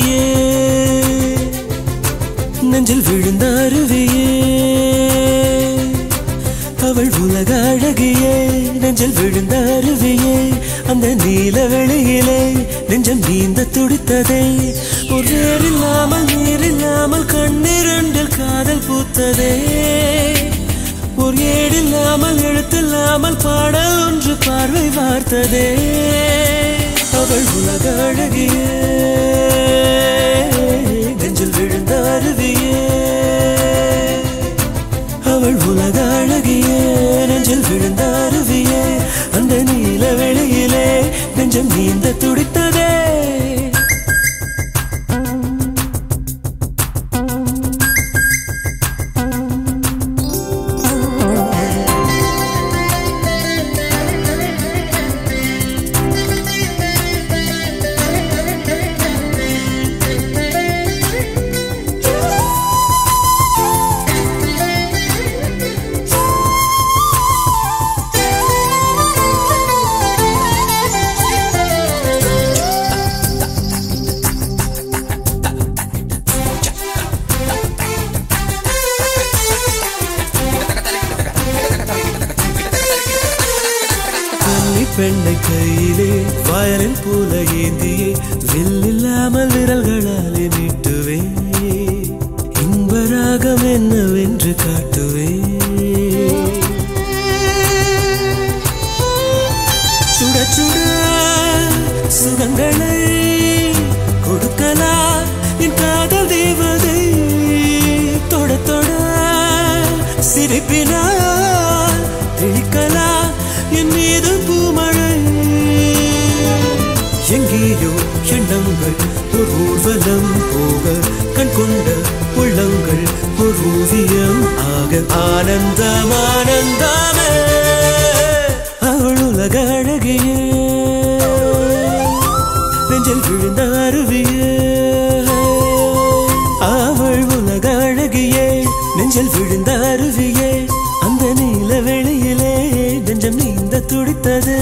அழகியே நெஞ்சில் விழுந்த அருவியே அவள் உலக அழகியே நெஞ்சில் விழுந்த அருவியே அந்த நீல வெளியிலே நெஞ்சம் நீந்த துடித்ததே ஒரு இல்லாமல் நீரில்லாமல் கண்ணிரண்டில் காதல் பூத்ததே ஒரு ஏடில்லாமல் எழுத்தில்லாமல் பாடல் ஒன்று பார்வை பார்த்ததே அவள் உலக அழகியே நெஞ்சில் விழுந்த அருவியே அவள் உலக அழகியே நெஞ்சில் விழுந்த அருவியே அந்த நீல வெளியிலே நெஞ்சம் நீந்த துடித்ததே கன்னி பெண்ணை கையிலே வயலின் போல ஏந்தியே வில்லில்லாமல் விரல்களாலே மீட்டுவே இன்பராகம் என்னவென்று காட்டுவே சுட சுட சுகங்களை கொடுக்கலா என் காதல் தேவதை தொட தொட சிரிப்பினால் தெளிக்கலா என் மீது பூமழை எங்கேயோ எண்ணங்கள் ஒரு ஊர்வலம் போக கண் கொண்ட உள்ளங்கள் ஒரு ஓவியம் ஆக ஆனந்தம் ஆனந்தமே அவள் உலக அழகியே நெஞ்சில் விழுந்த அருவியே அவள் உலக அழகியே நெஞ்சில் விழுந்த அருவியே அந்த நீல வெளியிலே நெஞ்சம் நீந்த துடித்தது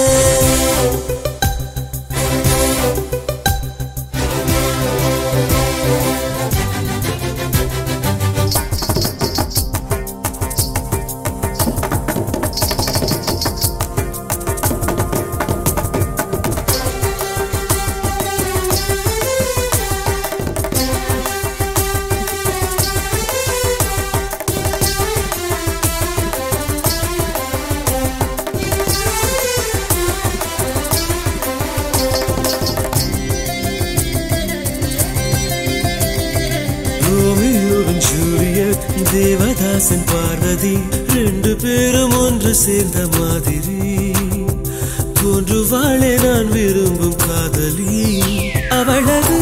ரோமியோவின் ஜூலியட் தேவதாசன் பார்வதி ரெண்டு பேரும் ஒன்று சேர்ந்த மாதிரி தோன்றுவாளே நான் விரும்பும் காதலி அவளது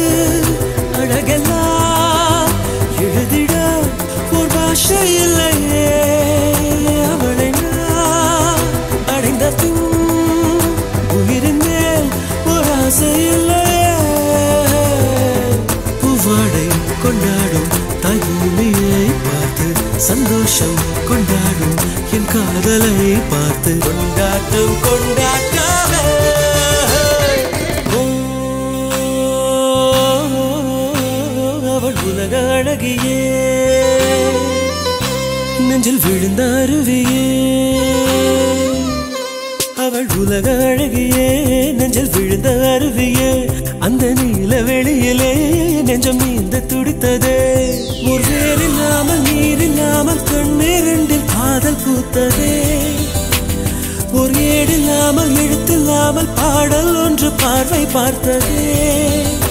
அழகெல்லாம் எழுதிட ஒரு பாஷை இல்லையே அவளை நான் அடைந்த பின் உயிரின் மேல் ஒரு ஆசை இல்லையே பூவாடை கொண்டாடும் தாய் பூமியை பார்த்து சந்தோஷம் கொண்டாடும் என் காதலை பார்த்து கொண்டாட்டம் கொண்டாட்டமே ஓ, அவள் உலக அழகியே நெஞ்சில் விழுந்த அருவியே அவள் உலக அழகியே நெஞ்சில் விழுந்த அருவியே அந்த நீல வெளியிலே நெஞ்சம் நீந்த துடித்ததே ஒரு வேறில்லாமல் நீரில்லாமல் கண்ணீரண்டில் காதல் பூத்ததே ஒரு ஏடில்லாமல் எழுத்தில்லாமல் பாடல் ஒன்று பார்வை பார்த்ததே